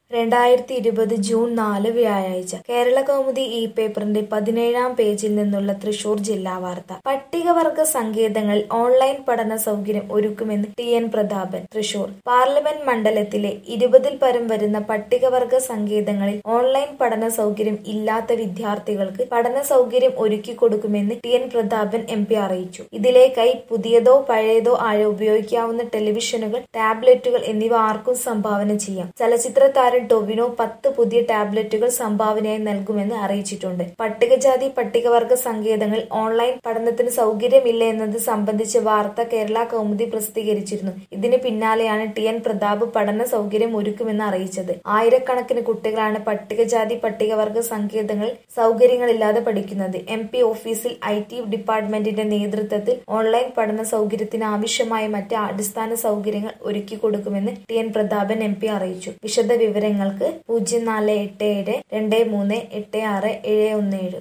രണ്ടായിരത്തി ഇരുപത് ജൂൺ നാല് വ്യാഴാഴ്ച കേരളകൗമുദി ഈ പേപ്പറിന്റെ പതിനേഴാം പേജിൽ നിന്നുള്ള തൃശൂർ ജില്ലാ വാർത്ത പട്ടികവർഗ സങ്കേതങ്ങളിൽ ഓൺലൈൻ പഠന സൗകര്യം ഒരുക്കുമെന്ന് T N Prathapan Thrissur parliament മണ്ഡലത്തിലെ ഇരുപതിൽ പരം വരുന്ന പട്ടികവർഗ സങ്കേതങ്ങളിൽ ഓൺലൈൻ പഠന സൗകര്യം ഇല്ലാത്ത വിദ്യാർത്ഥികൾക്ക് പഠന സൗകര്യം ഒരുക്കി കൊടുക്കുമെന്ന് T N Prathapan M P അറിയിച്ചു ഇതിലേക്കായി പുതിയതോ പഴയതോ ആയ ഉപയോഗിക്കാവുന്ന ടെലിവിഷനുകൾ ടാബ്ലറ്റുകൾ എന്നിവ ആർക്കും സംഭാവന ചെയ്യാം ചലച്ചിത്ര താരം ടൊവിനോ പത്ത് പുതിയ ടാബ്ലറ്റുകൾ സംഭാവനയായി നൽകുമെന്ന് അറിയിച്ചിട്ടുണ്ട് പട്ടികജാതി പട്ടികവർഗ സങ്കേതങ്ങളിൽ ഓൺലൈൻ പഠനത്തിന് സൗകര്യമില്ല എന്നത് സംബന്ധിച്ച വാർത്ത കേരള കൗമുദി പ്രസിദ്ധീകരിച്ചിരുന്നു ഇതിന് പിന്നാലെയാണ് ടി എൻ പ്രതാപ് പഠന സൗകര്യം ഒരുക്കുമെന്ന് അറിയിച്ചത് ആയിരക്കണക്കിന് കുട്ടികളാണ് പട്ടികജാതി പട്ടികവർഗ സങ്കേതങ്ങളിൽ സൗകര്യങ്ങളില്ലാതെ പഠിക്കുന്നത് M P office I T ഡിപ്പാർട്ട്മെന്റിന്റെ നേതൃത്വത്തിൽ ഓൺലൈൻ പഠന സൗകര്യത്തിന് ആവശ്യമായ മറ്റ് അടിസ്ഥാന സൗകര്യങ്ങൾ ഒരുക്കി കൊടുക്കുമെന്ന് T N Prathapan M P അറിയിച്ചു വിശദ വിവരങ്ങൾക്ക് പൂജ്യം നാല് എട്ട് ഏഴ് രണ്ട് മൂന്ന് എട്ട് ആറ് ഏഴ് ഒന്ന് ഏഴ്